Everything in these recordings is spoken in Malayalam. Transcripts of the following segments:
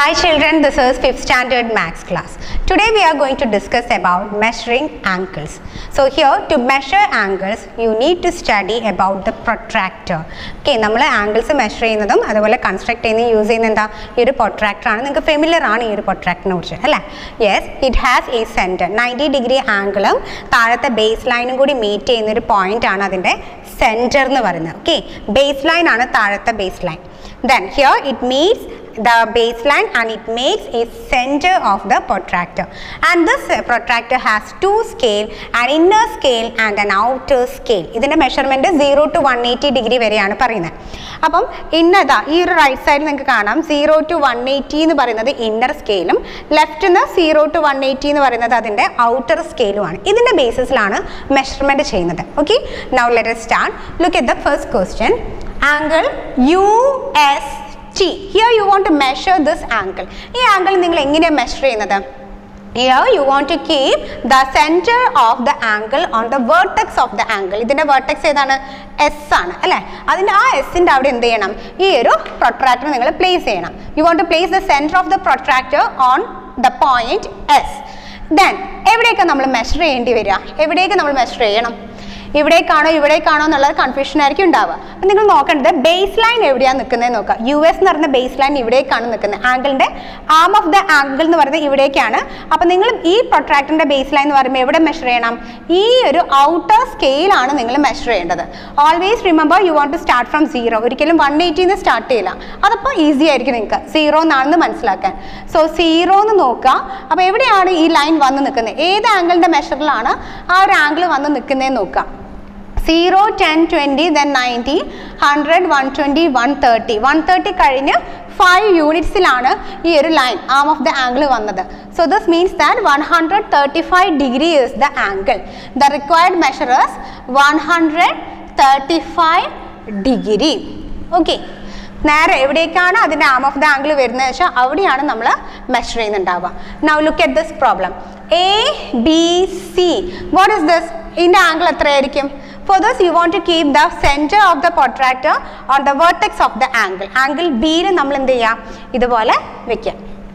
Hi children, this is 5th standard maths class. Today we are going to discuss about measuring angles. So here to measure angles, you need to study about the protractor. Okay, നമ്മൾ ആംഗിൾസ് മെഷർ ചെയ്യുന്നതും അതുപോലെ കൺസ്ട്രക്ട് ചെയ്യുന്നതും യൂസ് ചെയ്യുന്ന എന്താ ഈ ഒരു പ്രൊട്രാക്ടർ ആണ് നിങ്ങൾക്ക് ഫെമിലിയർ ആണ് ഈ ഒരു പ്രൊട്രാക്ടറിനെ കുറിച്ച് അല്ലേ yes it has a centre ninety degree ആംഗിളും താഴത്തെ ബേസ് ലൈനും കൂടി മീറ്റ് ചെയ്യുന്ന ഒരു പോയിന്റ് ആണ് അതിൻ്റെ സെൻറ്റർ എന്ന് പറയുന്നത് ഓക്കെ ബേസ് ലൈൻ ആണ് താഴത്തെ base line then here it meets the baseline and it makes a center of the protractor and this uh, protractor has two scale an inner scale and an outer scale ഇതിൻ്റെ measurement zero to one eighty degree വരെയാണ് പറയുന്നത് അപ്പം ഇന്നതാ ഈ ഒരു റൈറ്റ് സൈഡിൽ നിങ്ങൾക്ക് കാണാം സീറോ ടു വൺ എയ്റ്റി എന്ന് പറയുന്നത് ഇന്നർ സ്കെയിലും ലെഫ്റ്റ് നിന്ന് സീറോ ടു വൺ എയ്റ്റി എന്ന് പറയുന്നത് അതിൻ്റെ ഔട്ടർ സ്കെയിലുമാണ് ഇതിൻ്റെ ബേസിസിലാണ് മെഷർമെൻറ്റ് ചെയ്യുന്നത് okay now let start look at the first question angle U S T here you want to measure this angle ഈ ആംഗിൾ നിങ്ങൾ എങ്ങനെയാണ് മെഷർ ചെയ്യുന്നത് Here you want to keep the center of the angle on the vertex of the angle. ഇതിൻ്റെ vertex ഏതാണ് എസ് ആണ് അല്ലേ അതിൻ്റെ ആ എസിൻ്റെ അവിടെ എന്ത് ചെയ്യണം ഈ ഒരു പ്രൊട്രാക്ടർ നിങ്ങൾ പ്ലേസ് ചെയ്യണം you want to place the centre of the protractor on the point S then എവിടെയൊക്കെ നമ്മൾ മെഷർ ചെയ്യേണ്ടി വരിക എവിടേക്ക് നമ്മൾ മെഷർ ചെയ്യണം ഇവിടേക്കാണോ ഇവിടേക്കാണോ എന്നുള്ളത് കൺഫ്യൂഷൻ ആയിരിക്കും ഉണ്ടാവുക അപ്പം നിങ്ങൾ നോക്കേണ്ടത് ബേസ് ലൈൻ എവിടെയാണ് നിൽക്കുന്നത് നോക്കുക യു എസ് എന്ന് പറയുന്ന ബേസ് ലൈൻ ഇവിടേക്കാണ് നിൽക്കുന്നത് ആംഗിളിൻ്റെ ആം ഓഫ് ദ ആംഗിൾ എന്ന് പറയുന്നത് ഇവിടേക്കാണ് അപ്പം നിങ്ങൾ ഈ പ്രൊട്രാക്ടറിൻ്റെ ബേസ് ലൈൻ എന്ന് പറയുമ്പോൾ എവിടെ മെഷർ ചെയ്യണം ഈ ഒരു ഔട്ടർ സ്കെയിലാണ് നിങ്ങൾ മെഷർ ചെയ്യേണ്ടത് always remember you want to start from zero ഒരിക്കലും വൺ എയ്റ്റിന്ന് സ്റ്റാർട്ട് ചെയ്യില്ല അതപ്പോൾ ഈസി ആയിരിക്കും നിങ്ങൾക്ക് സീറോ എന്നാണെന്ന് മനസ്സിലാക്കാൻ സോ സീറോ എന്ന് നോക്കുക അപ്പോൾ എവിടെയാണ് ഈ ലൈൻ വന്ന് നിൽക്കുന്നത് ഏത് ആംഗിളിൻ്റെ മെഷറിലാണ് ആ ഒരു ആംഗിൾ വന്ന് നിൽക്കുന്നതെന്ന് നോക്കുക zero ten twenty then ninety hundred one twenty one thirty one thirty കഴിഞ്ഞ് ഫൈവ് യൂണിറ്റ്സിലാണ് ഈ ഒരു line arm of the angle വന്നത് so this means that one hundred thirty five degree is the angle the required measures one hundred thirty five degree okay നേരെ എവിടേക്കാണ് അതിൻ്റെ ആം ഓഫ് ദ ആംഗിൾ വരുന്നത് വെച്ചാൽ അവിടെയാണ് നമ്മൾ മെഷർ ചെയ്യുന്നുണ്ടാവുക now look at this problem A B C what is this ഇതിൻ്റെ ആംഗിൾ എത്രയായിരിക്കും For this, you want to keep the center of the protractor on the vertex of the angle. Angle B യിൽ നമ്മൾ എന്ത് ചെയ്യുക ഇതുപോലെ വെക്കുക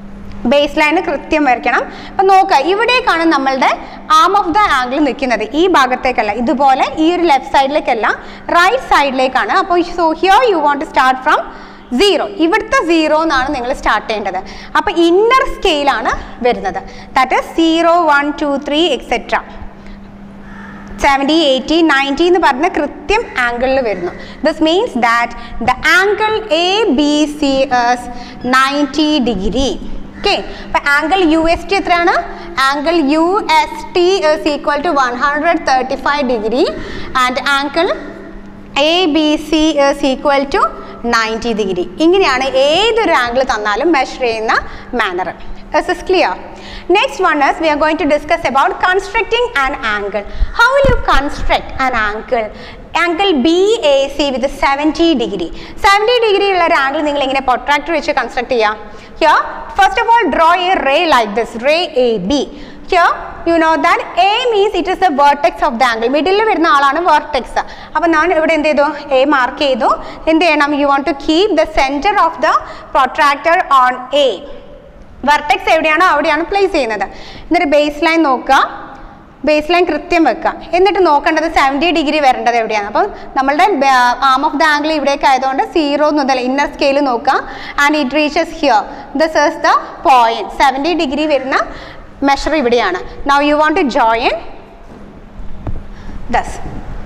ബേസ് ലൈന് കൃത്യം വരയ്ക്കണം അപ്പം നോക്കുക ഇവിടേക്കാണ് നമ്മളുടെ ആം ഓഫ് ദ ആംഗിൾ നിൽക്കുന്നത് ഈ ഭാഗത്തേക്കല്ല ഇതുപോലെ ഈ ഒരു ലെഫ്റ്റ് സൈഡിലേക്കല്ല റൈറ്റ് സൈഡിലേക്കാണ് അപ്പോൾ so here you want to start from zero ഇവിടുത്തെ സീറോ എന്നാണ് നിങ്ങൾ സ്റ്റാർട്ട് ചെയ്യേണ്ടത് അപ്പോൾ ഇന്നർ സ്കെയിലാണ് വരുന്നത് that is zero one two three etcetera seventy eighty ninety എന്ന് പറഞ്ഞ കൃത്യം ആംഗിളിൽ വരുന്നു this means that the angle A B C is ninety degree okay അപ്പം ആംഗിൾ യു എസ് ടി എത്രയാണ് angle U S T is equal to one hundred thirty five degree and angle A B C is equal to ninety degree ഇങ്ങനെയാണ് ഏതൊരു ആംഗിൾ തന്നാലും മെഷർ ചെയ്യുന്ന manner This is clear. Next one is we are going to discuss about constructing an angle. How will you construct an angle? Angle B A C with seventy degree seventy degree ഉള്ള ഒരു ആംഗിൾ നിങ്ങൾ എങ്ങനെ പ്രൊട്രാക്ടർ വെച്ച് കൺസ്ട്രക്ട് ചെയ്യാം here first of all draw a ray like this ray A B here you know that A means it is the vertex of the angle middle വരുന്ന ആളാണ് വേർട്ടെക്സ് അപ്പോൾ ഞാൻ ഇവിടെ എന്ത് ചെയ്തു എ മാർക്ക് ചെയ്തു എന്ത് ചെയ്യണം you want to keep the centre of the protractor on A vertex എവിടെയാണോ അവിടെയാണ് പ്ലേസ് ചെയ്യുന്നത് എന്നിട്ട് ബേസ് ലൈൻ നോക്കുക ബേസ് ലൈൻ കൃത്യം വെക്കുക എന്നിട്ട് നോക്കേണ്ടത് സെവൻറ്റി ഡിഗ്രി വരേണ്ടത് എവിടെയാണ് അപ്പം നമ്മളുടെ ആം ഓഫ് ദ ആംഗിൾ ഇവിടേക്ക് ആയതുകൊണ്ട് സീറോ മുതൽ ഇന്നർ സ്കെയിൽ നോക്കുക and it reaches here this is the point seventy degree വരുന്ന മെഷർ ഇവിടെയാണ് now you want to join this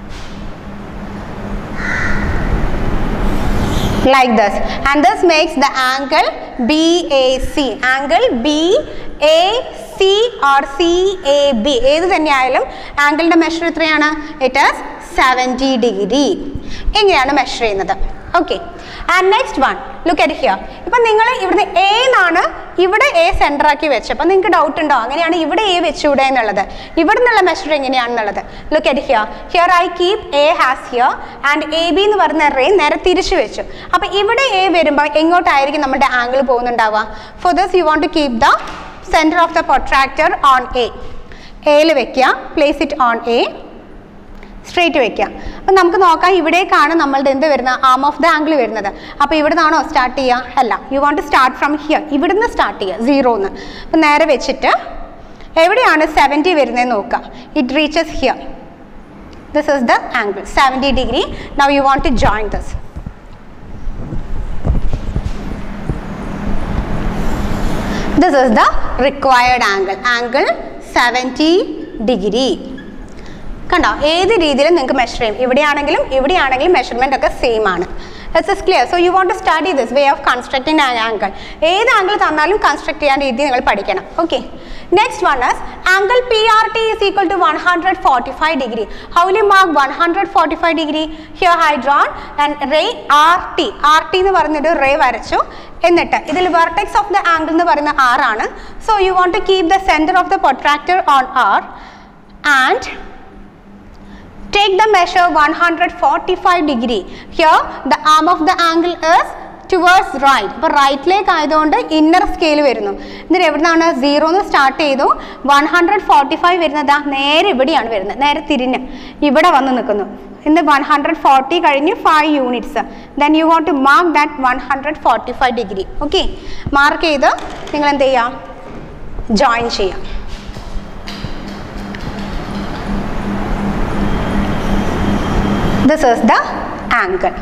like this and this makes the angle BAC angle BAC or CAB ഏത് തന്നെയായാലും ആംഗിളിൻ്റെ മെഷർ എത്രയാണ് ഇറ്റ് ഈസ് സെവൻറ്റി ഡിഗ്രി എങ്ങനെയാണ് മെഷർ ചെയ്യുന്നത് okay and next one look at here ഇപ്പം നിങ്ങൾ ഇവിടുന്ന് എ എന്നാണ് ഇവിടെ എ സെൻറ്റർ ആക്കി വെച്ചത് അപ്പം നിങ്ങൾക്ക് ഡൗട്ട് ഉണ്ടോ അങ്ങനെയാണ് ഇവിടെ എ വെച്ചുകൂടെ എന്നുള്ളത് ഇവിടെ നിന്നുള്ള മെഷർ എങ്ങനെയാണെന്നുള്ളത് look at here here I keep A as here and A B എന്ന് പറയുന്ന റേ നേരെ തിരിച്ചു വെച്ചു അപ്പം ഇവിടെ എ വരുമ്പോൾ എങ്ങോട്ടായിരിക്കും നമ്മുടെ ആംഗിൾ പോകുന്നുണ്ടാവുക for this you want to keep the centre of the protractor on A എയിൽ വെക്കുക place it on A straight വെക്കുക അപ്പം നമുക്ക് നോക്കാം ഇവിടേക്കാണ് നമ്മളുടെ എന്ത് വരുന്നത് ആം ഓഫ് ദ ആംഗിൾ വരുന്നത് അപ്പോൾ ഇവിടെ നിന്നാണോ സ്റ്റാർട്ട് ചെയ്യുക അല്ല you want to start from here ഇവിടുന്ന് സ്റ്റാർട്ട് ചെയ്യുക സീറോന്ന് അപ്പം നേരെ വെച്ചിട്ട് എവിടെയാണ് സെവൻറ്റി വരുന്നത് നോക്കുക it reaches here this is the angle seventy degree now you want to join this this is the required angle angle 70 degree കണ്ടോ ഏത് രീതിയിലും നിങ്ങൾക്ക് മെഷർ ചെയ്യും ഇവിടെയാണെങ്കിലും ഇവിടെയാണെങ്കിലും മെഷർമെൻ്റ് ഒക്കെ സെയിം ആണ് that's is clear so you want to study this way of constructing angle ഏത് ആംഗിൾ തന്നാലും കൺസ്ട്രക്ട് ചെയ്യാൻ രീതി നിങ്ങൾ പഠിക്കണം okay next one is angle P R T is equal to 145 degree how will you mark 145 degree here I drawn and ray RT RT എന്ന് പറഞ്ഞൊരു റേ വരച്ചു എന്നിട്ട് ഇതിൽ വെർട്ടെക്സ് ഓഫ് ദ ആംഗിൾ എന്ന് പറയുന്ന R ആണ് so you want to keep the centre of the protractor on R and take the measure 145 degree here the arm of the angle is towards right അപ്പോൾ റൈറ്റിലേക്ക് ആയതുകൊണ്ട് ഇന്നർ സ്കെയിൽ വരുന്നു എന്നിട്ട് എവിടെ നിന്നാണ് സീറോ എന്ന് സ്റ്റാർട്ട് ചെയ്തു വൺ ഹൺഡ്രഡ് ഫോർട്ടി ഫൈവ് വരുന്നത് നേരെ ഇവിടെയാണ് വരുന്നത് നേരെ തിരിഞ്ഞ് ഇവിടെ വന്ന് നിൽക്കുന്നു ഇന്ന് വൺ ഹൺഡ്രഡ് ഫോർട്ടി കഴിഞ്ഞ് five units then you want to mark that one hundred forty five degree okay mark ചെയ്ത് നിങ്ങൾ എന്ത് ചെയ്യാം ജോയിൻ ചെയ്യാം ദിസ് ഈസ് ദ ആംഗിൾ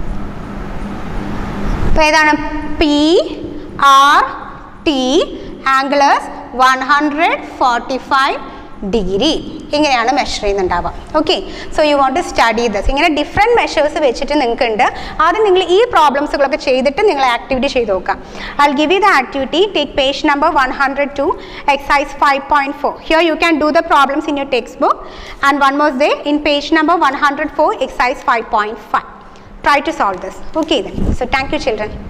അപ്പോൾ ഏതാണ് P R T angles one hundred forty five degree ഇങ്ങനെയാണ് മെഷർ ചെയ്യുന്നുണ്ടാവുക okay so you want to study thus ഇങ്ങനെ ഡിഫറെൻറ്റ് മെഷേഴ്സ് വെച്ചിട്ട് നിങ്ങൾക്ക് ഉണ്ട് ആദ്യം നിങ്ങൾ ഈ പ്രോബ്ലംസുകളൊക്കെ ചെയ്തിട്ട് നിങ്ങൾ ആക്ടിവിറ്റി ചെയ്ത് നോക്കാം I give you the activity take page number one hundred two exercise five point four here you can do the problems in your text book and one more day in page number one hundred four exercise five point five try to solve this okay then so thank you children